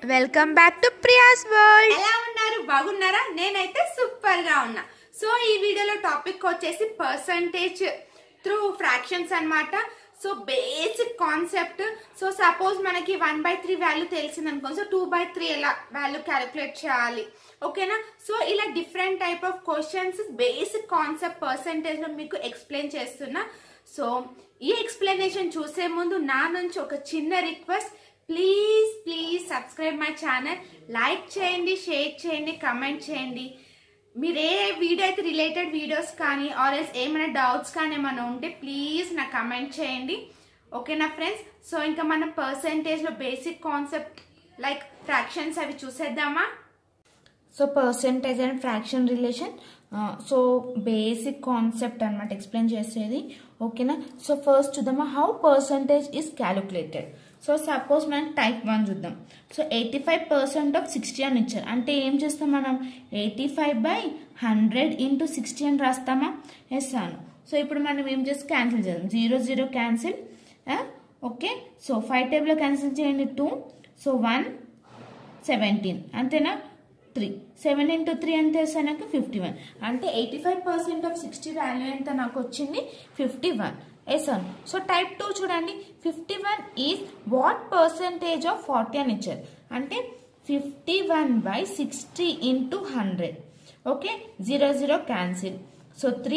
welcome back to Priya's world ఎలా ఉన్నారు బాగున్నారా నేనైతే సూపర్ గా ఉన్నా సో ఈ వీడియోలో టాపిక్ వచ్చేసి పర్సంటేజ్ త్రూ ఫ్రాక్షన్స్ అన్నమాట so basic concept so suppose మనకి వన్ బై త్రీ వాల్యూ తెలిసింది అనుకో సో టూ బై త్రీ ఎలా వాల్యూ క్యాలిక్యులేట్ చేయాలి ఓకేనా సో ఇలా different type of questions basic concept percentage లో మీకు ఎక్స్ప్లెయిన్ చేస్తున్నా సో ఈ ఎక్స్ప్లెనేషన్ చూసే ముందు నా నుంచి ఒక చిన్న request please please subscribe my channel like చేయండి షేర్ చేయండి కమెంట్ చేయండి మీరు ఏ వీడియో అయితే రిలేటెడ్ వీడియోస్ కానీ ఆర్ ఎల్స్ ఏమైనా డౌట్స్ కానీ ఏమైనా ఉంటే ప్లీజ్ నాకు కమెంట్ చేయండి ఓకేనా ఫ్రెండ్స్ సో ఇంకా మన పర్సంటేజ్లో బేసిక్ కాన్సెప్ట్ లైక్ ఫ్రాక్షన్స్ అవి చూసేద్దామా so percentage and fraction relation so basic concept అనమాట ఎక్స్ప్లెయిన్ చేసేది ఓకేనా సో ఫస్ట్ చూద్దామా how percentage is calculated so suppose మనం టైప్ వన్ చూద్దాం so eighty five percent of sixty అని ఇచ్చారు అంటే ఏం చేస్తాం మనం eighty five by hundred into sixty అని రాస్తామా ఎస్ అను సో ఇప్పుడు మనం ఏం చేసి క్యాన్సిల్ చేద్దాం zero zero cancel okay so five టేబుల్లో క్యాన్సిల్ చేయండి టూ సో వన్ సెవెంటీన్ అంతేనా త్రీ సెవెన్ ఇంటూ త్రీ ఎంత వేస్తే నాకు ఫిఫ్టీ వన్ అంటే eighty five percent of sixty value ఎంత నాకు వచ్చింది ఫిఫ్టీ వన్ వేసాను సో టైప్ టూ చూడండి fifty one is what percentage of forty అని ఇచ్చారు అంటే fifty one by sixty into hundred okay zero zero cancel so three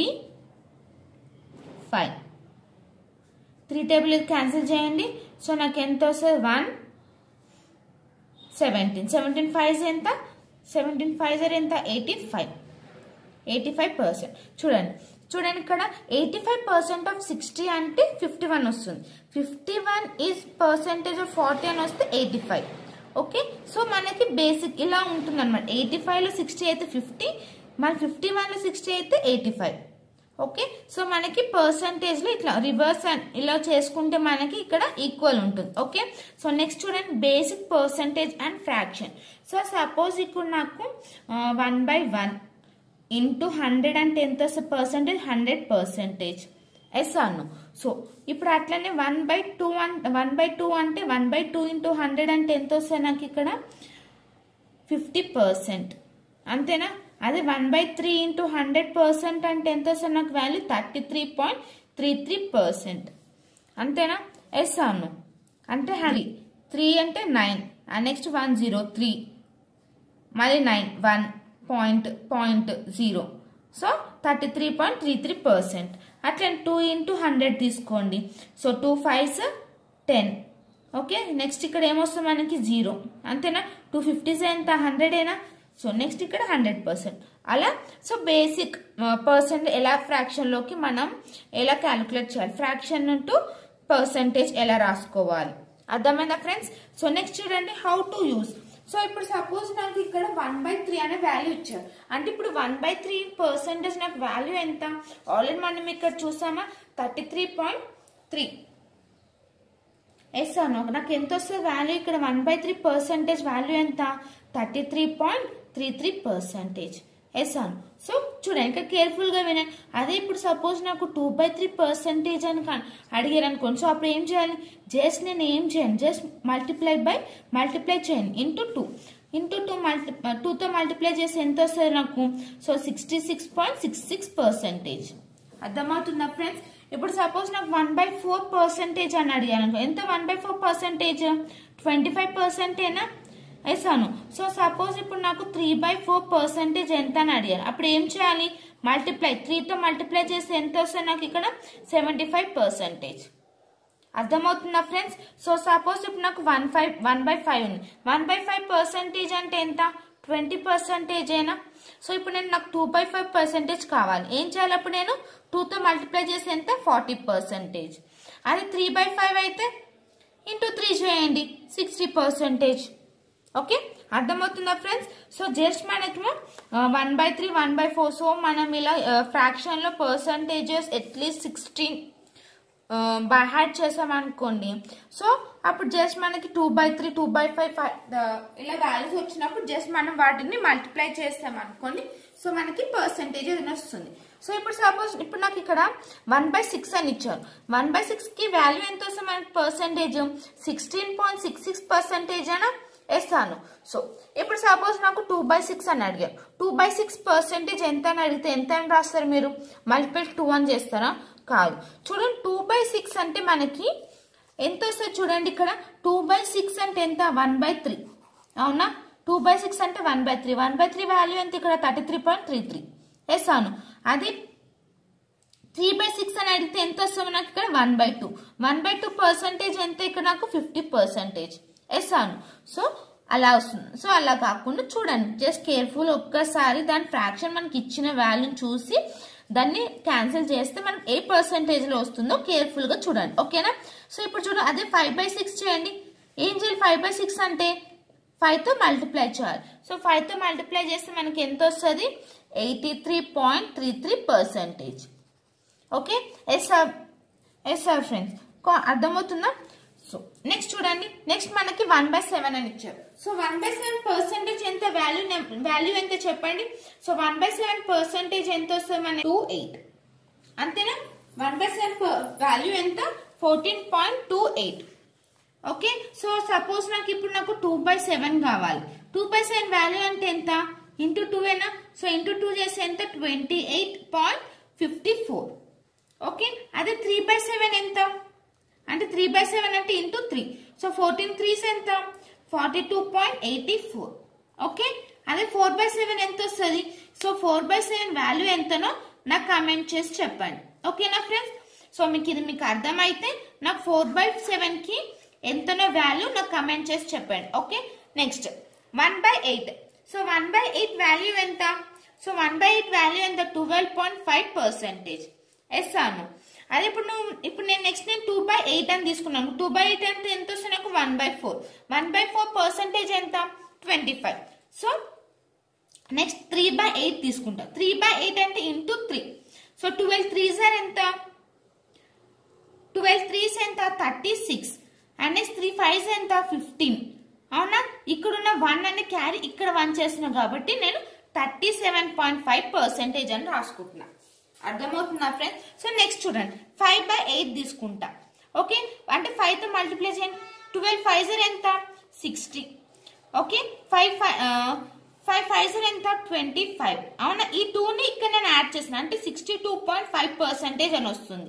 five three table cancel చేయండి so నాకు ఎంత వస్తుంది వన్ సెవెంటీన్ సెవెంటీన్ ఫైవ్ ఎంత seventeen five జర్ ఎంత eighty five eighty five percent చూడండి చూడండి ఇక్కడ eighty five percent of sixty అంటే ఫిఫ్టీ వన్ వస్తుంది fifty one is percentage of forty అని వస్తే ఎయిటీ ఫైవ్ ఓకే సో మనకి బేసిక్ ఇలా ఉంటుంది అనమాట ఎయిటీ ఫైవ్లో సిక్స్టీ అయితే ఫిఫ్టీ మన ఫిఫ్టీ వన్లో సిక్స్టీ అయితే ఎయిటీ ఫైవ్ ఓకే సో మనకి పర్సంటేజ్లో ఇట్లా రివర్స్ ఇలా చేసుకుంటే మనకి ఇక్కడ ఈక్వల్ ఉంటుంది ఓకే సో నెక్స్ట్ చూడండి basic percentage and fraction so suppose ఇక్కడ నాకు one by one into hundred అంటే ఎంత వస్తుంది పర్సంటేజ్ హండ్రెడ్ పర్సంటేజ్ ఎస్ అను సో ఇప్పుడు అట్లనే వన్ బై టూ అంటే వన్ బై టూ అంటే one by two into hundred అంటే ఎంత వస్తుంది నాకు ఇక్కడ ఫిఫ్టీ పర్సెంట్ అంతేనా అదే one by three into hundred percent అంటే ఎంత వస్తుంది నాకు value thirty three point three three percent అంతేనా ఎస్ అను అంటే హండ్రీ త్రీ అంటే nine next one zero three మళ్ళీ nine one point point zero so thirty three point three three percent అట్లా టూ ఇంటూ హండ్రెడ్ తీసుకోండి so two fives ten okay next ఇక్కడ ఏమొస్తుంది మనకి జీరో అంతేనా టూ ఫిఫ్టీస్ ఎంత హండ్రెడేనా సో నెక్స్ట్ ఇక్కడ హండ్రెడ్ పర్సెంట్ అలా సో బేసిక్ పర్సెంట్ ఎలా ఫ్రాక్షన్లోకి మనం ఎలా క్యాలిక్యులేట్ చేయాలి ఫ్రాక్షన్ టు పర్సంటేజ్ ఎలా రాసుకోవాలి అర్థమైందా ఫ్రెండ్స్ సో నెక్స్ట్ చూడండి హౌ టు యూస్ సో ఇప్పుడు సపోజ్ నాకు ఇక్కడ వన్ బై త్రీ అనే వాల్యూ ఇచ్చారు అంటే ఇప్పుడు వన్ బై త్రీ పర్సెంటేజ్ నాకు వాల్యూ ఎంత ఆల్రెడీ మనం ఇక్కడ చూసామా thirty three point three yes అను నాకు ఎంత వస్తుంది వాల్యూ ఇక్కడ one by three percentage value ఎంత thirty three point three three percentage yes అను సో చూడండి ఇక్కడ కేర్ఫుల్గా వినండి అదే ఇప్పుడు సపోజ్ నాకు టూ బై త్రీ పర్సెంటేజ్ అని అడిగారు అనుకోండి సో అప్పుడు ఏం చేయాలి జస్ట్ నేను ఏం చేయను జస్ట్ మల్టిప్లై బై మల్టిప్లై చేయండి into two into two multi టూతో మల్టిప్లై చేసి ఎంత వస్తుంది నాకు so sixty six point six six percentage అర్థమవుతుందా ఫ్రెండ్స్ ఇప్పుడు సపోజ్ నాకు వన్ బై ఫోర్ పర్సెంటేజ్ అని అడిగాను అనుకో ఎంత one by four percentage twenty five పర్సెంటేనా వేసాను సో సపోజ్ ఇప్పుడు నాకు త్రీ బై ఫోర్ పర్సెంటేజ్ ఎంత అని అడిగారు అప్పుడు ఏం చేయాలి మల్టిప్లై త్రీతో మల్టిప్లై చేస్తే ఎంత వస్తుంది నాకు ఇక్కడ సెవెంటీ ఫైవ్ పర్సెంటేజ్ అర్థమవుతుందా ఫ్రెండ్స్ సో సపోజ్ ఇప్పుడు నాకు one five one by five ఉంది వన్ బై ఫైవ్ పర్సెంటేజ్ అంటే ఎంత ట్వంటీ పర్సెంటేజ్ అయినా సో ఇప్పుడు నేను నాకు టూ బై ఫైవ్ పర్సెంటేజ్ కావాలి ఏం చేయాలి అప్పుడు నేను టూతో మల్టిప్లై చేసి ఎంత ఫార్టీ పర్సెంటేజ్ అదే త్రీ బై ఫైవ్ అయితే ఇంటూ త్రీ చేయండి సిక్స్టీ పర్సెంటేజ్ ఓకే అర్థమవుతుందా ఫ్రెండ్స్ సో జస్ట్ మనకి one by three one by four so మనం ఇలా ఫ్రాక్షన్లో percentages at least sixteen by had చేసామనుకోండి సో అప్పుడు జస్ట్ మనకి two by three two by five ఇలా వాల్యూస్ వచ్చినప్పుడు జస్ట్ మనం వాటిని మల్టిప్లై చేస్తాం అనుకోండి సో మనకి పర్సంటేజ్ అని వస్తుంది సో ఇప్పుడు సపోజ్ ఇప్పుడు నాకు ఇక్కడ వన్ బై సిక్స్ అని ఇచ్చారు వన్ బై సిక్స్ కి వాల్యూ ఎంత వస్తుంది మనకి percentage sixteen point six six percentage అనా వేస్తాను సో ఇప్పుడు సపోజ్ నాకు టూ బై సిక్స్ అని అడిగారు టూ బై సిక్స్ పర్సెంటేజ్ ఎంత అని అడిగితే ఎంత అని రాస్తారు మీరు మల్టిపుల్ టూ అని చేస్తారా కాదు చూడండి టూ బై సిక్స్ అంటే మనకి ఎంత వస్తుంది చూడండి ఇక్కడ టూ బై సిక్స్ అంటే ఎంత వన్ బై త్రీ అవునా టూ బై సిక్స్ అంటే one by three one by three value ఎంత ఇక్కడ thirty three point three three వేస్తాను అది త్రీ బై సిక్స్ అని అడిగితే ఎంత వస్తుంది నాకు ఇక్కడ one by two one by two percentage ఎంత ఇక్కడ నాకు ఫిఫ్టీ పర్సెంటేజ్ వేస్తాను సో అలా వస్తుంది సో అలా కాకుండా చూడండి జస్ట్ కేర్ఫుల్ ఒక్కసారి దాని ఫ్రాక్షన్ మనకి ఇచ్చిన వాల్యూని చూసి దాన్ని క్యాన్సిల్ చేస్తే మనకి ఏ పర్సెంటేజ్లో వస్తుందో కేర్ఫుల్గా చూడండి ఓకేనా సో ఇప్పుడు చూడండి అదే ఫైవ్ బై సిక్స్ చేయండి ఏం చేయాలి ఫైవ్ బై సిక్స్ అంటే ఫైవ్తో మల్టిప్లై చేయాలి సో ఫైవ్తో మల్టిప్లై చేస్తే మనకి ఎంత వస్తుంది eighty three point three three percentage okay yes sir yes sir friends అర్థమవుతుందా సో నెక్స్ట్ చూడండి నెక్స్ట్ మనకి వన్ బై సెవెన్ అని ఇచ్చారు so one by seven percentage ఎంత వాల్యూ వాల్యూ ఎంత చెప్పండి so one by seven percentage ఎంత వస్తుంది మన టూ ఎయిట్ అంతేనా వన్ బై సెవెన్ వాల్యూ ఎంత fourteen point two eight okay so suppose నాకు ఇప్పుడు నాకు టూ బై సెవెన్ కావాలి టూ బై సెవెన్ వాల్యూ అంటే ఎంత ఇంటూ టూ ఏనా సో ఇంటూ టూ చేస్తే ఎంత twenty eight point fifty four okay అదే త్రీ బై సెవెన్ ఎంత అంటే త్రీ బై సెవెన్ అంటే into three so fourteen threes ఎంత forty two point eighty four okay అదే ఫోర్ బై సెవెన్ ఎంత వస్తుంది so four by seven value ఎంతనో నాకు కమెంట్ చేసి చెప్పండి ఓకేనా ఫ్రెండ్స్ సో మీకు ఇది మీకు అర్థమైతే నాకు ఫోర్ బై సెవెన్కి ఎంతనో వాల్యూ నాకు కమెంట్ చేసి చెప్పండి okay next one by eight so one by eight value ఎంత so one by eight value ఎంత twelve point five percentage yes అను అదే ఇప్పుడు నువ్వు ఇప్పుడు నేను నెక్స్ట్ నేను టూ బై ఎయిట్ అని తీసుకున్నాను టూ బై ఎయిట్ అంటే ఎంత వస్తుంది నాకు one by four one by four percentage ఎంత twenty five so next three by eight తీసుకుంటా త్రీ బై ఎయిట్ అంటే into three so twelve three sir ఎంత ట్వెల్వ్ త్రీస్ ఎంత thirty six and next three fives ఎంత fifteen అవునా ఇక్కడున్న one అని carry ఇక్కడ వన్ చేస్తున్నా కాబట్టి నేను thirty seven point five percentage అని రాసుకుంటున్నా అర్థమవుతుందా ఫ్రెండ్స్ సో నెక్స్ట్ చూడండి ఫైవ్ బై ఎయిట్ తీసుకుంటా ఓకే అంటే ఫైవ్తో మల్టిప్లై చేయండి ట్వెల్వ్ ఫైవ్ జర్ ఎంత sixty okay five five five five జర్ ఎంత ట్వంటీ ఫైవ్ అవునా ఈ టూని ఇక్కడ నేను యాడ్ చేసిన అంటే sixty two point five percentage అని వస్తుంది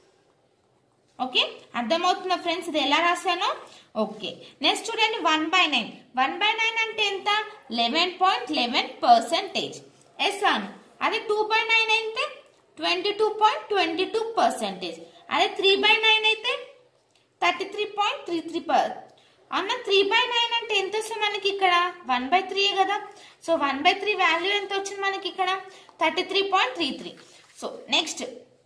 ఓకే అర్థమవుతుందా ఫ్రెండ్స్ ఇది ఎలా రాశాను ఓకే నెక్స్ట్ చూడండి one by nine one by nine అంటే ఎంత eleven point eleven percentage yes అను అదే టూ బై నైన్ అయితే twenty two point twenty two percentage అదే త్రీ బై నైన్ అయితే thirty three point three three per అన్న three by nine అంటే ఎంత వస్తుంది మనకి ఇక్కడ వన్ బై త్రీ కదా so one by three value ఎంత వచ్చింది మనకి ఇక్కడ thirty three point three three so next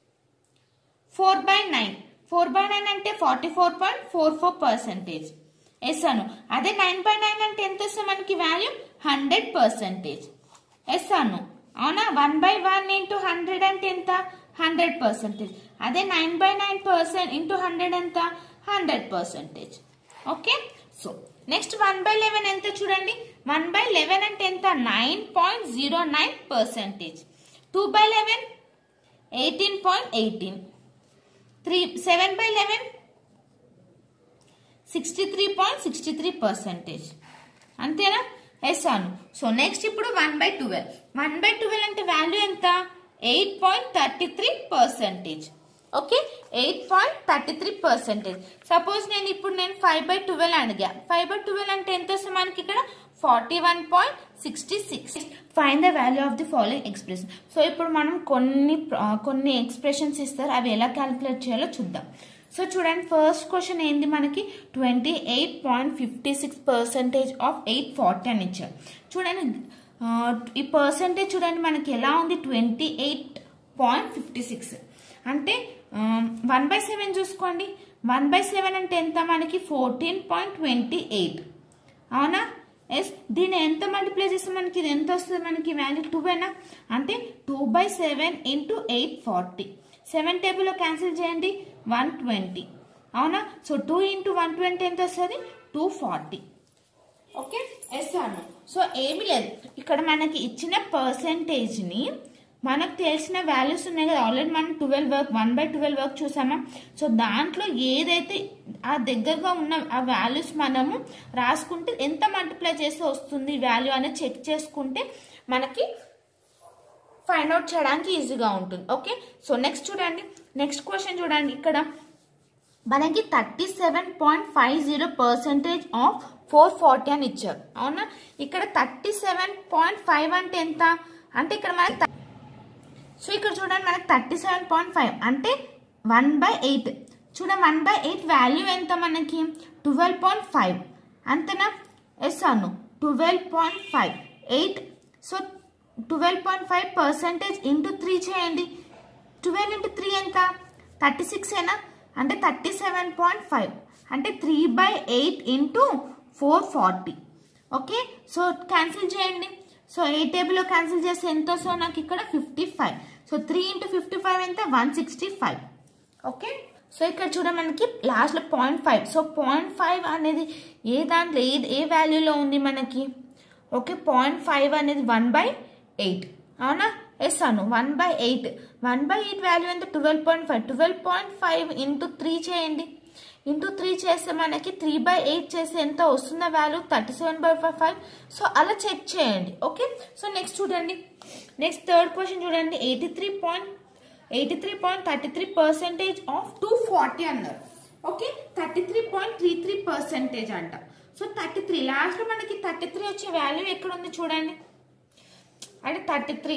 four by nine four by nine అంటే forty four point four four percentage వేసాను అదే నైన్ బై నైన్ అంటే ఎంత వస్తుంది మనకి వాల్యూ హండ్రెడ్ పర్సెంటేజ్ వేసాను అవునా one by one into hundred అంటే ఎంత హండ్రెడ్ పర్సెంటేజ్ అదే nine by nine percent into hundred ఎంత hundred percentage okay so next one by eleven ఎంత చూడండి వన్ బై లెవెన్ అంటే ఎంత nine point zero nine percentage two by eleven eighteen point eighteen three seven by eleven sixty three point sixty three percentage అంతేనా yes అను so next ఇప్పుడు one by twelve one by twelve అంటే value ఎంత eight point thirty three percentage okay eight point thirty three percentage suppose నేను ఇప్పుడు నేను five by twelve అడిగా five by twelve అంటే ఎంత వస్తుంది మనకి ఇక్కడ forty one point sixty six find the value of the following expression so ఇప్పుడు మనం కొన్ని కొన్ని ఎక్స్ప్రెషన్స్ ఇస్తారు అవి ఎలా క్యాలిక్యులేట్ చేయాలో చూద్దాం సో చూడండి ఫస్ట్ క్వశ్చన్ ఏంది మనకి twenty eight point fifty six percentage of eight forty అని ఇచ్చారు చూడండి ఈ పర్సెంటేజ్ చూడండి మనకి ఎలా ఉంది twenty eight point fifty six అంటే వన్ బై సెవెన్ చూసుకోండి వన్ బై సెవెన్ అంటే ఎంత మనకి ఫోర్టీన్ పాయింట్ ట్వంటీ ఎయిట్ అవునా ఎస్ దీన్ని ఎంత మల్టిప్లై చేస్తే మనకి ఇది ఎంత వస్తుంది మనకి వాల్యూ టూ అయినా అంటే two by seven into eight forty seven టేబుల్లో క్యాన్సిల్ చేయండి వన్ ట్వంటీ అవునా so two into one twenty ఎంత వస్తుంది టూ ఫార్టీ ఓకే ఎస్ అను సో ఏమీ లేదు ఇక్కడ మనకి ఇచ్చిన పర్సంటేజ్ని మనకు తెలిసిన వాల్యూస్ ఉన్నాయి కదా ఆల్రెడీ మనం twelve work one by twelve work చూసామా సో దాంట్లో ఏదైతే ఆ దగ్గరగా ఉన్న ఆ వాల్యూస్ మనము రాసుకుంటే ఎంత మల్టిప్లై చేస్తే వస్తుంది వాల్యూ అనేది చెక్ చేసుకుంటే మనకి ఫైండ్ అవుట్ చేయడానికి ఈజీగా ఉంటుంది ఓకే సో నెక్స్ట్ చూడండి నెక్స్ట్ క్వశ్చన్ చూడండి ఇక్కడ మనకి thirty seven point five zero percentage of four forty అని ఇచ్చారు అవునా ఇక్కడ థర్టీ సెవెన్ పాయింట్ ఫైవ్ అంటే ఎంత అంటే ఇక్కడ మనకి సో ఇక్కడ చూడండి మనకి థర్టీ సెవెన్ పాయింట్ ఫైవ్ అంటే వన్ బై ఎయిట్ చూడండి వన్ బై ఎయిట్ వాల్యూ ఎంత మనకి ట్వెల్వ్ పాయింట్ ఫైవ్ అంతేనా ఎస్ అను twelve point five eight so twelve point five percentage into three చేయండి ట్వెల్వ్ ఇంటూ త్రీ ఎంత థర్టీ సిక్స్ ఏనా అంటే థర్టీ సెవెన్ పాయింట్ ఫైవ్ అంటే three by eight into four forty okay so cancel చేయండి so ఏ టేబుల్లో cancel చేస్తే ఎంత వస్తుందో నాకు ఇక్కడ fifty five so three into fifty five ఎంత one sixty five okay so ఇక్కడ చూడ మనకి లాస్ట్లో point five so point five అనేది ఏ దాంట్లో ఏ ఏ వాల్యూలో ఉంది మనకి ఓకే పాయింట్ ఫైవ్ అనేది వన్ బై ఎయిట్ అవునా ఎస్ అను one by eight one by eight value ఎంత twelve point five twelve point five into three చేయండి ఇంటూ త్రీ చేస్తే మనకి త్రీ బై ఎయిట్ చేస్తే ఎంత వస్తుందో value thirty seven by five five so అలా చెక్ చేయండి ఓకే సో నెక్స్ట్ చూడండి నెక్స్ట్ థర్డ్ క్వశ్చన్ చూడండి eighty three point eighty three point thirty three percentage of two forty అన్నారు okay thirty three point three three percentage అంట so thirty three లాస్ట్లో మనకి thirty three వచ్చే value ఎక్కడ ఉంది చూడండి అంటే థర్టీ త్రీ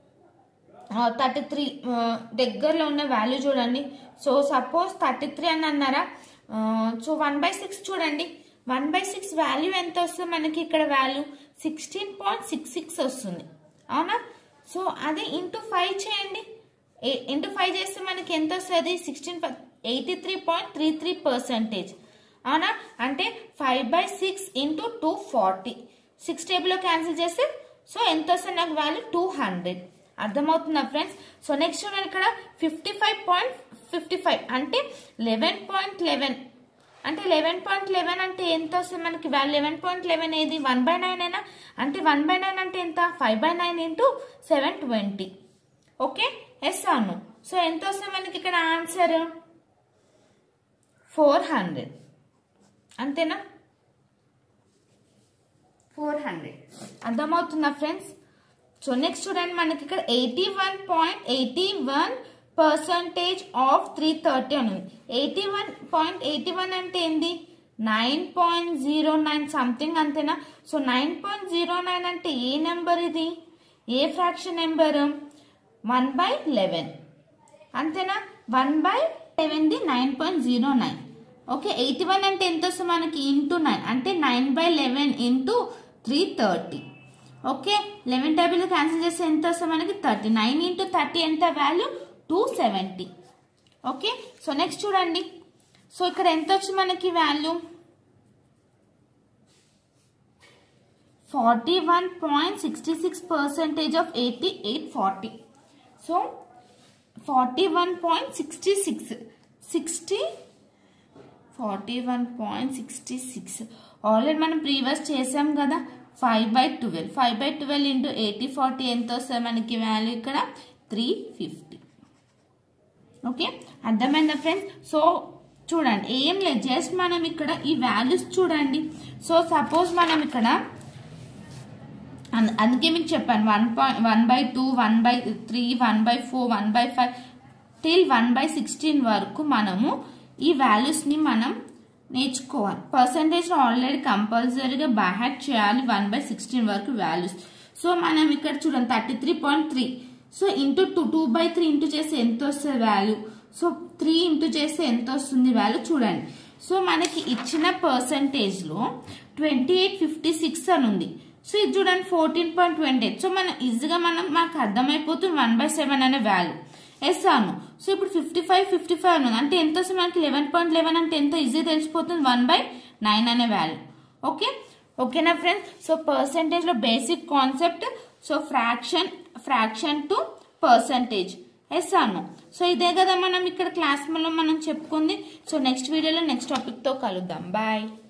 థర్టీ త్రీ దగ్గరలో ఉన్న వాల్యూ చూడండి సో సపోజ్ థర్టీ త్రీ అని అన్నారా సో వన్ బై సిక్స్ చూడండి వన్ బై సిక్స్ వాల్యూ ఎంత వస్తుంది మనకి ఇక్కడ value sixteen point six six వస్తుంది అవునా సో అదే ఇంటూ ఫైవ్ చేయండి ఇంటూ ఫైవ్ చేస్తే మనకి ఎంత వస్తుంది sixteen eighty three point three three percentage అవునా అంటే five by six into two forty six టేబుల్లో క్యాన్సిల్ చేస్తే సో ఎంత వస్తుంది నాకు వాల్యూ టూ హండ్రెడ్ అర్థమవుతుందా ఫ్రెండ్స్ సో నెక్స్ట్ చూడండి ఇక్కడ fifty five point fifty five అంటే లెవెన్ పాయింట్ లెవెన్ అంటే లెవెన్ పాయింట్ లెవెన్ అంటే ఎంత వస్తుంది మనకి వాల్యూ లెవెన్ పాయింట్ లెవెన్ ఏది వన్ బై నైన్ అయినా అంటే వన్ బై నైన్ అంటే ఎంత five by nine into seven twenty okay yes అను సో ఎంత వస్తుంది మనకి ఇక్కడ ఆన్సర్ ఫోర్ హండ్రెడ్ అంతేనా ఫోర్ హండ్రెడ్ అర్థమవుతుందా ఫ్రెండ్స్ సో నెక్స్ట్ చూడండి మనకి ఇక్కడ eighty one point eighty one percentage of three thirty అని ఉంది eighty one point eighty one అంటే ఏంది nine point zero nine something అంతేనా so nine point zero nine అంటే ఏ నెంబర్ ఇది ఏ fraction number one by eleven అంతేనా వన్ బై లెవెన్ది nine point zero nine okay eighty one అంటే ఎంత వస్తుంది మనకి ఇంటూ నైన్ అంటే nine by eleven into three thirty okay eleven table cancel చేస్తే ఎంత వస్తుంది మనకి థర్టీ నైన్ ఇంటూ థర్టీ ఎంత value two seventy okay so next చూడండి సో ఇక్కడ ఎంత వచ్చింది మనకి value forty one point sixty six percentage of eighty eight forty so forty one point sixty six sixty forty one point sixty six already మనం previous చేసాం కదా five by twelve five by twelve into eighty forty ఎంత వస్తుంది మనకి value ఇక్కడ three fifty okay అర్థమైందా friends so చూడండి ఏం లేదు జస్ట్ మనం ఇక్కడ ఈ వాల్యూస్ చూడండి సో సపోజ్ మనం ఇక్కడ అంద- అందుకే మీకు చెప్పాను one point one by two one by three one by four one by five till one by sixteen వరకు మనము ఈ వాల్యూస్ని మనం నేర్చుకోవాలి పర్సంటేజ్ ఆల్రెడీ కంపల్సరీగా బ్యాహెట్ చేయాలి వన్ బై సిక్స్టీన్ వరకు వాల్యూస్ సో మనం ఇక్కడ చూడండి thirty three point three so into two two by three into చేస్తే ఎంత వస్తుంది వాల్యూ సో త్రీ ఇంటూ చేస్తే ఎంత వస్తుంది వాల్యూ చూడండి సో మనకి ఇచ్చిన పర్సంటేజ్లో ట్వంటీ ఎయిట్ ఫిఫ్టీ సిక్స్ అని ఉంది సో ఇది చూడండి fourteen point twenty eight so మనం ఈజీగా మనం మాకు అర్థమైపోతుంది వన్ బై సెవెన్ అనే వాల్యూ ఎస్ అను సో ఇప్పుడు ఫిఫ్టీ ఫైవ్ ఫిఫ్టీ ఫైవ్ ఉంది అంటే ఎంత వస్తుంది మనకి లెవెన్ పాయింట్ లెవెన్ అంటే ఎంత ఈజీ తెలిసిపోతుంది వన్ బై నైన్ అనే వాల్యూ ఓకే ఓకేనా ఫ్రెండ్స్ సో పర్సంటేజ్లో basic concept so fraction fraction to percentage yes అను సో ఇదే కదా మనం ఇక్కడ క్లాస్ మనం చెప్పుకుంది సో నెక్స్ట్ వీడియోలో నెక్స్ట్ టాపిక్తో కలుద్దాం బాయ్